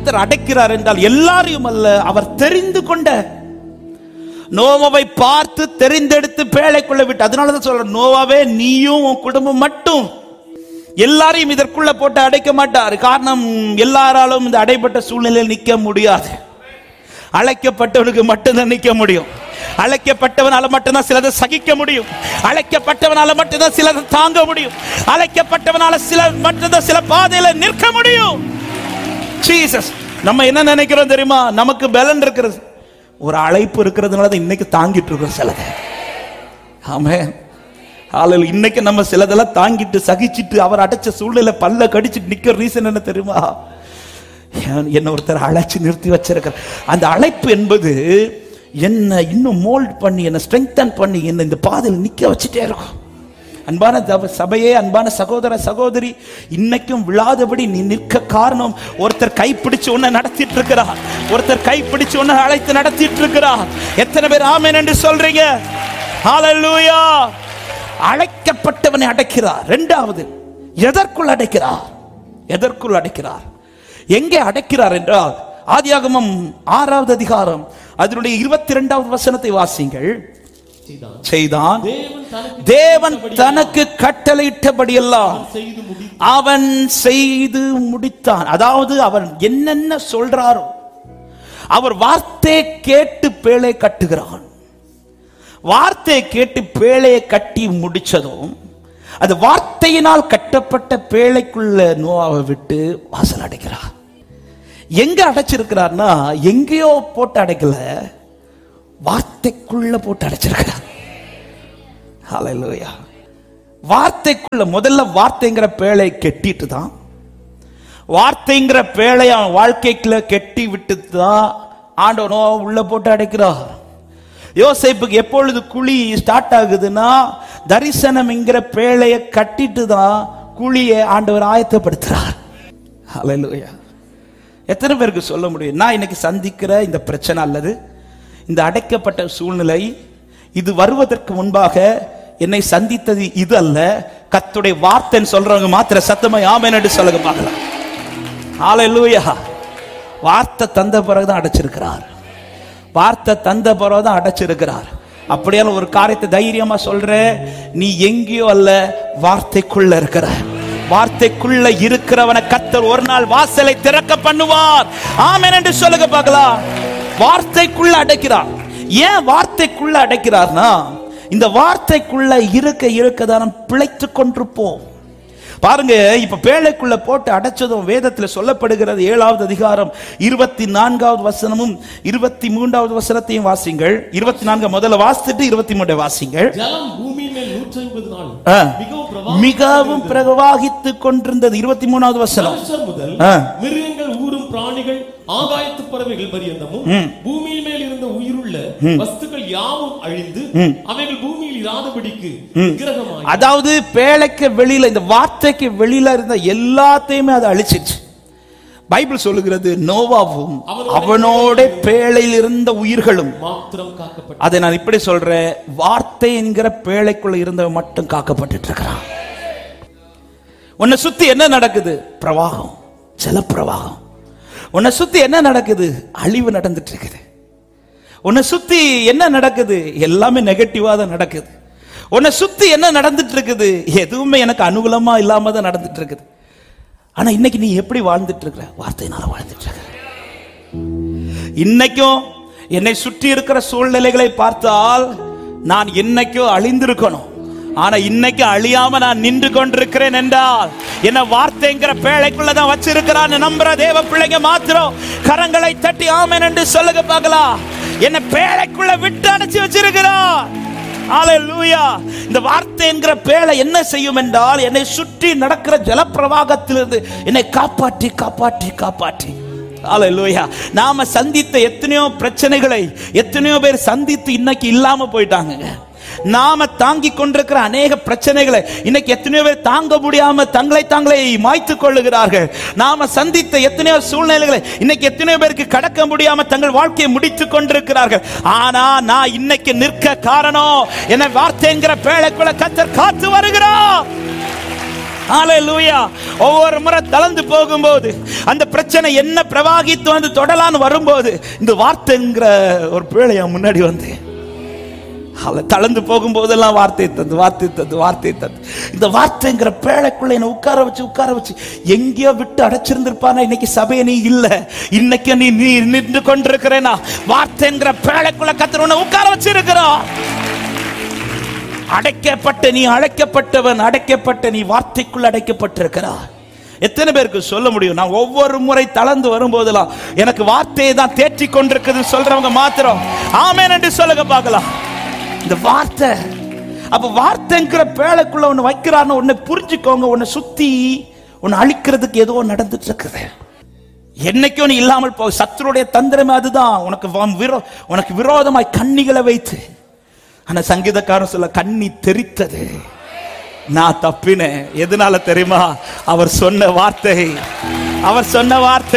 கத்தர் அடைக்கிறார் என்றால் எல்லாரையும் அல்ல அவர் தெரிந்து கொண்ட நோவாவை பார்த்து தெரிந்தெடுத்து பேழைக்குள்ள விட்டு அதனாலதான் சொல்ற நோவாவே நீயும் உன் குடும்பம் மட்டும் எல்லாரையும் இதற்குள்ள போட்டு அடைக்க மாட்டார் காரணம் எல்லாராலும் இந்த அடைப்பட்ட சூழ்நிலையில் நிற்க முடியாது அழைக்கப்பட்டவனுக்கு மட்டும்தான் நிற்க முடியும் அழைக்கப்பட்டவனால மட்டும்தான் சிலதை சகிக்க முடியும் அழைக்கப்பட்டவனால மட்டும்தான் சிலதை தாங்க முடியும் அழைக்கப்பட்டவனால சில மட்டும்தான் சில பாதையில நிற்க முடியும் ஜீசஸ் நம்ம என்ன நினைக்கிறோம் தெரியுமா நமக்கு பலன் இருக்கிறது ஒரு அழைப்பு இருக்கிறதுனால தான் இன்னைக்கு தாங்கிட்டு இருக்கோம் சிலதை ஆமே ஆளு இன்னைக்கு நம்ம சிலதெல்லாம் தாங்கிட்டு சகிச்சிட்டு அவர் அடைச்ச சூழ்நிலை பல்ல கடிச்சிட்டு நிக்கிற ரீசன் என்ன தெரியுமா என்- என்ன ஒருத்தர் அழைச்சு நிறுத்தி வச்சிருக்கிறார் அந்த அழைப்பு என்பது என்ன இன்னும் மோல்ட் பண்ணி என்ன ஸ்ட்ரெங்தன் பண்ணி என்ன இந்த பாதையில் நிக்க வச்சுட்டே இருக்கும் அன்பான தவ- சபையே அன்பான சகோதர சகோதரி இன்னைக்கும் விழாதபடி நீ நிற்க காரணம் ஒருத்தர் கைப்பிடிச்சு உன்னை நடத்திட்டு இருக்கிறார் ஒருத்தர் கைப்பிடிச்சு உன்னை அழைத்து நடத்திட்டு இருக்கிறார் எத்தனை பேர் ஆமென் என்று சொல்றீங்க ஹalleluya அழைக்கப்பட்டவனை அடைக்கிறார் இரண்டாவது எதற்குள் அடைக்கிறார் எதற்குள் அடைக்கிறார் எங்கே அடைக்கிறார் என்றால் ஆதியாகமம் ஆறாவது அதிகாரம் அதனுடைய இருபத்தி இரண்டாவது வசனத்தை வாசிங்கள் செய்தான் செய்தான் தேவன் தனக்கு தேவன் தனக்கு கட்டளையிட்டபடியெல்லாம் செய்து முடி அவன் செய்து முடித்தான் அதாவது அவன் என்னென்ன சொல்றாரோ அவர் வார்த்தை கேட்டு பேழை கட்டுகிறான் வார்த்தையை கேட்டு பேழையை கட்டி முடிச்சதும் அது வார்த்தையினால் கட்டப்பட்ட பேழைக்குள்ள நோவாவை விட்டு வாசல் அடைக்கிறார் எங்க அடைச்சிருக்கிறார்னா எங்கேயோ போட்டு அடைக்கல வார்த்தைக்குள்ள போட்டு அடைச்சிருக்கிறார் ஹalleluya வார்த்தைக்குள்ள முதல்ல வார்த்தைங்கிற பேழை கெட்டிட்டு தான் வார்த்தைங்கிற பேழை அவன் வாழ்க்கைக்குள்ள கெட்டி விட்டு தான் ஆண்டவனோ உள்ள போட்டு அடைக்கிறார் யோசேப்புக்கு எப்பொழுது குழி ஸ்டார்ட் ஆகுதுன்னா தரிசனம்ங்கிற பேழையை கட்டிட்டு தான் குழியை ஆண்டவர் ஆயத்தப்படுத்துறார் ஹalleluya எத்தனை பேருக்கு சொல்ல முடியும் நான் இன்னைக்கு சந்திக்கிற இந்த பிரச்சனை அல்லது இந்த அடைக்கப்பட்ட சூழ்நிலை இது வருவதற்கு முன்பாக என்னை சந்தித்தது இது அல்ல கத்துடைய வார்த்தைன்னு சொல்றவங்க மாத்திர சத்தமா ஆமென் என்று சொல்லுங்க பார்க்கலாம் ஹalleluya வார்த்தை தந்த பிறகுதான் அடைச்சிருக்கிறார் வார்த்தை தந்த பிறகுதான் அடைச்சிருக்கிறார் அப்படியால ஒரு காரியத்தை தைரியமா சொல்ற நீ எங்கேயோ அல்ல வார்த்தைக்குள்ள இருக்கிற வார்த்தைக்குள்ள இருக்கிறவனை கத்தர் ஒரு நாள் வாசலை திறக்க பண்ணுவார் ஆமென் என்று சொல்லுங்க பார்க்கலாம் வார்த்தைக்குள்ள அடைக்கிறார் ஏன் வார்த்தைக்குள்ள அடைக்கிறார்னா இந்த வார்த்தைக்குள்ள இருக்க இருக்க தான் பிழைத்து கொண்டிருப்போம் பாருங்க இப்ப பேழைக்குள்ள போட்டு அடைச்சதும் வேதத்துல சொல்லப்படுகிறது ஏழாவது அதிகாரம் இருபத்தி நான்காவது வசனமும் இருபத்தி மூன்றாவது வசனத்தையும் வாசிங்கள் இருபத்தி நான்கு முதல்ல வாசித்துட்டு இருபத்தி மூன்றை வாசிங்கள் ஜலம் பூமியின் மேல் நூற்றி ஐம்பது நாள் ஆ. மிகவும் பிரவாகம் மிகவும் பிரவாகித்துக் கொண்டிருந்தது இருபத்தி மூணாவது வசனம் மனுஷர் முதல் ஆ. மிருகங்கள் ஊரும் பிராணிகள் ஆகாயத்து பறவைகள் பரியந்தமும் பூமியின் மேல் இருந்த உயிருள்ள வஸ்துக்கள் யாவும் அழிந்து அவைகள் பூமியில் இராதபடிக்கு விக்கிரகமாய் அதாவது பேழைக்கு வெளியில இந்த வார்த்தைக்கு வெளியில இருந்த எல்லாத்தையுமே அது அழிச்சிச்சு பைபிள் சொல்லுகிறது நோவாவும் அவனோட பேழையில் இருந்த உயிர்களும் மாத்திரம் காக்கப்பட்ட அதை நான் இப்படி சொல்றேன் வார்த்தை என்கிற பேழைக்குள்ள இருந்தவன் மட்டும் காக்கப்பட்டுட்டு இருக்கிறான் உன்னை சுத்தி என்ன நடக்குது பிரவாகம் ஜல பிரவாகம் உன்னை சுத்தி என்ன நடக்குது அழிவு நடந்துட்டு இருக்குது உன்னை சுத்தி என்ன நடக்குது எல்லாமே நெகட்டிவா தான் நடக்குது உன்னை சுத்தி என்ன நடந்துட்டு இருக்குது எதுவுமே எனக்கு அனுகூலமா இல்லாம தான் நடந்துட்டு இருக்குது ஆனா இன்னைக்கு நீ எப்படி வாழ்ந்துட்டு இருக்கிற வார்த்தையினால வாழ்ந்துட்டு இருக்கிற இன்னைக்கும் என்னை சுற்றி இருக்கிற சூழ்நிலைகளை பார்த்தால் நான் என்னைக்கோ அழிந்திருக்கணும் ஆனா இன்னைக்கு அழியாம நான் நின்று கொண்டிருக்கிறேன் என்றால் என்ன வார்த்தைங்கிற பேழைக்குள்ள தான் வச்சிருக்கிறான் நம்புற தேவ பிள்ளைங்க மாத்திரம் கரங்களை தட்டி ஆமென் என்று சொல்லுங்க பார்க்கலாம் என்ன பேழைக்குள்ள விட்டு அடைச்சு வச்சிருக்கிறான் ஹalleluya இந்த வார்த்தை என்கிற பேழை என்ன செய்யும் என்றால் என்னை சுற்றி நடக்கிற ஜலப்பிரவாகத்திலிருந்து என்னை காப்பாற்றி காப்பாற்றி காப்பாற்றி ஹalleluya நாம சந்தித்த எத்தனையோ பிரச்சனைகளை எத்தனையோ பேர் சந்தித்து இன்னைக்கு இல்லாம போயிட்டாங்க நாம தாங்கி கொண்டிருக்கிற அநேக பிரச்சனைகளை இன்னைக்கு எத்தனையோ பேர் தாங்க முடியாம தங்களை தாங்களே மாய்த்து கொள்ளுகிறார்கள் நாம சந்தித்த எத்தனையோ சூழ்நிலைகளை இன்னைக்கு எத்தனையோ பேருக்கு கடக்க முடியாம தங்கள் வாழ்க்கையை முடித்துக் கொண்டிருக்கிறார்கள் ஆனா நான் இன்னைக்கு நிற்க காரணம் என்ன வார்த்தைங்கிற பேழைக்குள்ள கத்தர் காத்து வருகிறார் ஹalleluya ஒவ்வொரு முறை தளர்ந்து போகும்போது அந்த பிரச்சனை என்ன பிரவாகித்து வந்து தொடலான்னு வரும்போது இந்த வார்த்தைங்கிற ஒரு பிள்ளைய முன்னாடி வந்து அவ தளர்ந்து போகும்போதெல்லாம் வார்த்தை தந்து வார்த்தை தந்து வார்த்தை தந்து இந்த வார்த்தைங்கிற பேழைக்குள்ள என்னை உட்கார வச்சு உட்கார வச்சு எங்கேயோ விட்டு அடைச்சிருந்திருப்பானா இன்னைக்கு சபையை நீ இல்ல இன்னைக்கு நீ நீ நின்று கொண்டிருக்கிறேனா வார்த்தைங்கிற பேழைக்குள்ள கத்திர உன்னை உட்கார வச்சிருக்கிறோம் அடைக்கப்பட்ட நீ அழைக்கப்பட்டவன் அடைக்கப்பட்ட நீ வார்த்தைக்குள் அடைக்கப்பட்டிருக்கிறாய் எத்தனை பேருக்கு சொல்ல முடியும் நான் ஒவ்வொரு முறை தளர்ந்து வரும்போதெல்லாம் எனக்கு வார்த்தையை தான் தேற்றி கொண்டிருக்குதுன்னு சொல்றவங்க மாத்திரம் ஆமென் என்று சொல்லுங்க பார்க்கலாம் இந்த வார்த்தை அப்ப வார்த்தைங்கிற பேழைக்குள்ள ஒண்ணு வைக்கிறான்னு ஒண்ணு புரிஞ்சுக்கோங்க உன்னை சுத்தி உன்னை அழிக்கிறதுக்கு ஏதோ நடந்துட்டு இருக்குது என்னைக்கும் நீ இல்லாமல் போ சத்துருடைய தந்திரமே அதுதான் உனக்கு வம் விரோ உனக்கு விரோதமாய் கண்ணிகளை வைத்து ஆனா சங்கீதக்காரன் சொல்ல கண்ணி தெரித்தது நான் தப்பினேன் எதனால தெரியுமா அவர் சொன்ன வார்த்தை அவர் சொன்ன வார்த்தை